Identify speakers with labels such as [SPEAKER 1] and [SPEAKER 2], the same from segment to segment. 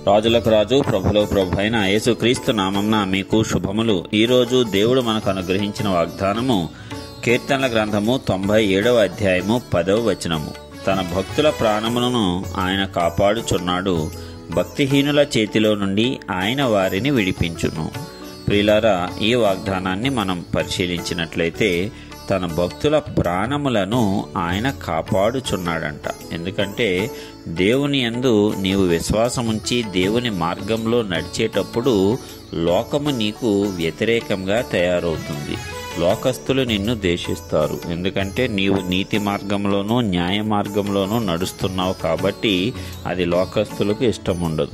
[SPEAKER 1] రాజులకు రాజు ప్రభులో ప్రభు అయిన యేసుక్రీస్తు నామంన మీకు శుభములు ఈరోజు దేవుడు మనకు అనుగ్రహించిన వాగ్దానము కీర్తనల గ్రంథము తొంభై ఏడవ అధ్యాయము పదవ వచనము తన భక్తుల ప్రాణములను ఆయన కాపాడుచున్నాడు భక్తిహీనుల చేతిలో నుండి ఆయన వారిని విడిపించును ప్రియులారా ఈ వాగ్దానాన్ని మనం పరిశీలించినట్లయితే తన భక్తుల ప్రాణములను ఆయన కాపాడుచున్నాడంట ఎందుకంటే దేవుని యందు నీవు విశ్వాసముంచి దేవుని మార్గంలో నడిచేటప్పుడు లోకము నీకు వ్యతిరేకంగా తయారవుతుంది లోకస్తులు నిన్ను దేశిస్తారు ఎందుకంటే నీవు నీతి మార్గంలోనూ న్యాయ మార్గంలోనూ నడుస్తున్నావు కాబట్టి అది లోకస్తులకు ఇష్టం ఉండదు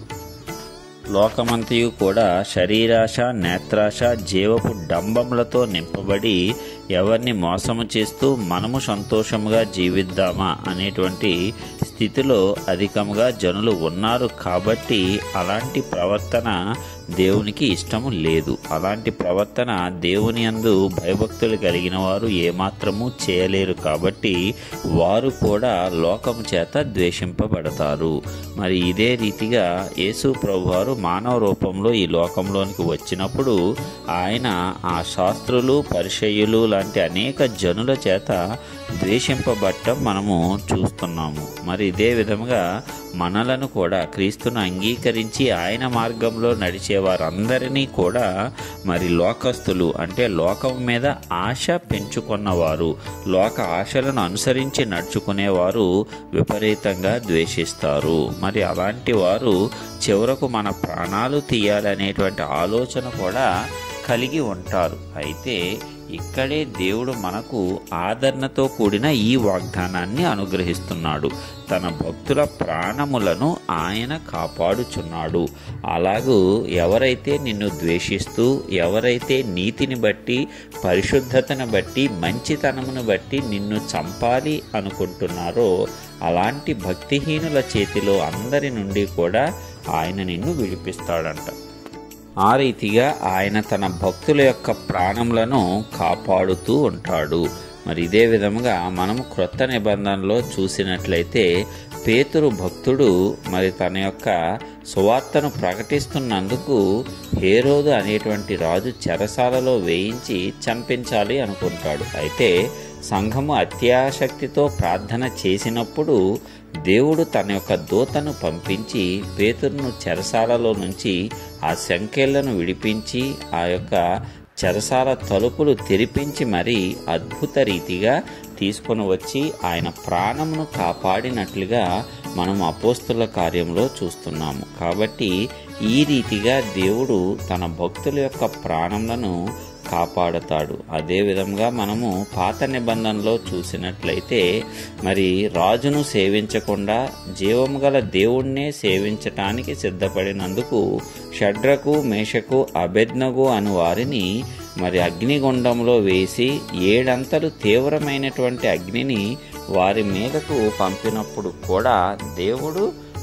[SPEAKER 1] లోకమంతయు కూడా శరీరాశ నేత్రాశ జీవపు డంబములతో నింపబడి ఎవరిని మోసము చేస్తూ మనము సంతోషముగా జీవిద్దామా అనేటువంటి స్థితిలో అధికముగా జనులు ఉన్నారు కాబట్టి అలాంటి ప్రవర్తన దేవునికి ఇష్టము లేదు అలాంటి ప్రవర్తన దేవుని అందు భయభక్తులు కలిగిన వారు ఏమాత్రము చేయలేరు కాబట్టి వారు కూడా లోకము చేత ద్వేషింపబడతారు మరి ఇదే రీతిగా యేసు ప్రభువారు మానవ రూపంలో ఈ లోకంలోనికి వచ్చినప్పుడు ఆయన ఆ శాస్త్రులు పరిచయులు లాంటి అనేక జనుల చేత ద్వేషింపబడటం మనము చూస్తున్నాము మరి ఇదే విధముగా మనలను కూడా క్రీస్తును అంగీకరించి ఆయన మార్గంలో నడిచే వారందరినీ కూడా మరి లోకస్తులు అంటే లోకం మీద ఆశ పెంచుకున్నవారు లోక ఆశలను అనుసరించి నడుచుకునేవారు విపరీతంగా ద్వేషిస్తారు మరి అలాంటి వారు చివరకు మన ప్రాణాలు తీయాలనేటువంటి ఆలోచన కూడా కలిగి ఉంటారు అయితే ఇక్కడే దేవుడు మనకు ఆదరణతో కూడిన ఈ వాగ్దానాన్ని అనుగ్రహిస్తున్నాడు తన భక్తుల ప్రాణములను ఆయన కాపాడుచున్నాడు అలాగూ ఎవరైతే నిన్ను ద్వేషిస్తూ ఎవరైతే నీతిని బట్టి పరిశుద్ధతను బట్టి మంచితనమును బట్టి నిన్ను చంపాలి అనుకుంటున్నారో అలాంటి భక్తిహీనుల చేతిలో అందరి నుండి కూడా ఆయన నిన్ను విడిపిస్తాడంట ఆ రీతిగా ఆయన తన భక్తుల యొక్క ప్రాణములను కాపాడుతూ ఉంటాడు మరి ఇదే విధముగా మనం క్రొత్త నిబంధనలో చూసినట్లయితే పేతురు భక్తుడు మరి తన యొక్క సువార్తను ప్రకటిస్తున్నందుకు హేరోదు అనేటువంటి రాజు చెరసాలలో వేయించి చంపించాలి అనుకుంటాడు అయితే సంఘము అత్యాశక్తితో ప్రార్థన చేసినప్పుడు దేవుడు తన యొక్క దూతను పంపించి పేతురును చెరసాలలో నుంచి ఆ సంఖ్యలను విడిపించి ఆ యొక్క చెరసాల తలుపులు తెరిపించి మరీ అద్భుత రీతిగా తీసుకొని వచ్చి ఆయన ప్రాణమును కాపాడినట్లుగా మనం అపోస్తుల కార్యంలో చూస్తున్నాము కాబట్టి ఈ రీతిగా దేవుడు తన భక్తుల యొక్క ప్రాణములను కాపాడతాడు అదే విధంగా మనము పాత నిబంధనలో చూసినట్లయితే మరి రాజును సేవించకుండా జీవము గల దేవుణ్ణే సేవించటానికి సిద్ధపడినందుకు షడ్రకు మేషకు అభెజ్ఞగు అను వారిని మరి అగ్నిగుండంలో వేసి ఏడంతలు తీవ్రమైనటువంటి అగ్నిని వారి మీదకు పంపినప్పుడు కూడా దేవుడు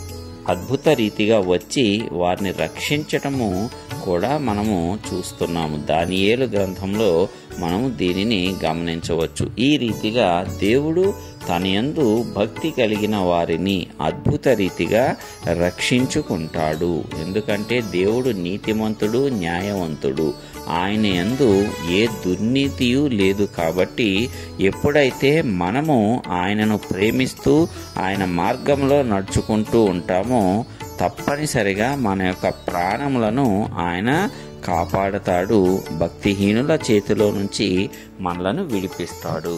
[SPEAKER 1] అద్భుత రీతిగా వచ్చి వారిని రక్షించటము కూడా మనము చూస్తున్నాము దానియేలు గ్రంథంలో మనము దీనిని గమనించవచ్చు ఈ రీతిగా దేవుడు తన యందు భక్తి కలిగిన వారిని అద్భుత రీతిగా రక్షించుకుంటాడు ఎందుకంటే దేవుడు నీతిమంతుడు న్యాయవంతుడు ఆయన యందు ఏ దుర్నీతియు లేదు కాబట్టి ఎప్పుడైతే మనము ఆయనను ప్రేమిస్తూ ఆయన మార్గంలో నడుచుకుంటూ ఉంటామో తప్పనిసరిగా మన యొక్క ప్రాణములను ఆయన కాపాడతాడు భక్తిహీనుల చేతిలో నుంచి మనలను విడిపిస్తాడు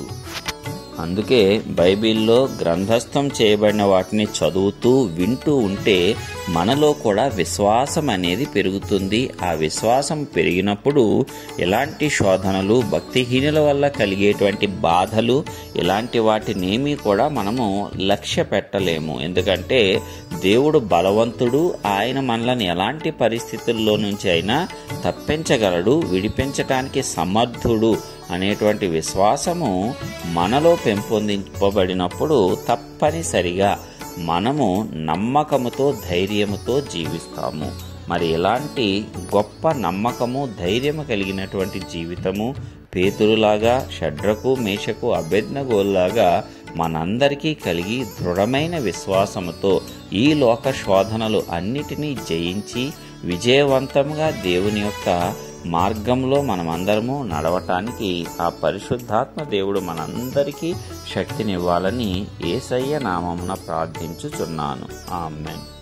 [SPEAKER 1] అందుకే బైబిల్లో గ్రంథస్థం చేయబడిన వాటిని చదువుతూ వింటూ ఉంటే మనలో కూడా విశ్వాసం అనేది పెరుగుతుంది ఆ విశ్వాసం పెరిగినప్పుడు ఇలాంటి శోధనలు భక్తిహీనుల వల్ల కలిగేటువంటి బాధలు ఇలాంటి వాటినేమీ కూడా మనము లక్ష్య పెట్టలేము ఎందుకంటే దేవుడు బలవంతుడు ఆయన మనల్ని ఎలాంటి పరిస్థితుల్లో నుంచి అయినా తప్పించగలడు విడిపించటానికి సమర్థుడు అనేటువంటి విశ్వాసము మనలో పెంపొందింపబడినప్పుడు తప్పనిసరిగా మనము నమ్మకముతో ధైర్యముతో జీవిస్తాము మరి ఇలాంటి గొప్ప నమ్మకము ధైర్యము కలిగినటువంటి జీవితము పేతురులాగా షడ్రకు మేషకు అభెజ్ఞగోల్లాగా మనందరికీ కలిగి దృఢమైన విశ్వాసముతో ఈ లోక శోధనలు అన్నిటినీ జయించి విజయవంతంగా దేవుని యొక్క మార్గంలో మనమందరము నడవటానికి ఆ పరిశుద్ధాత్మ దేవుడు మనందరికీ శక్తినివ్వాలని ఏసయ్య నామమున ప్రార్థించుచున్నాను ఆమెన్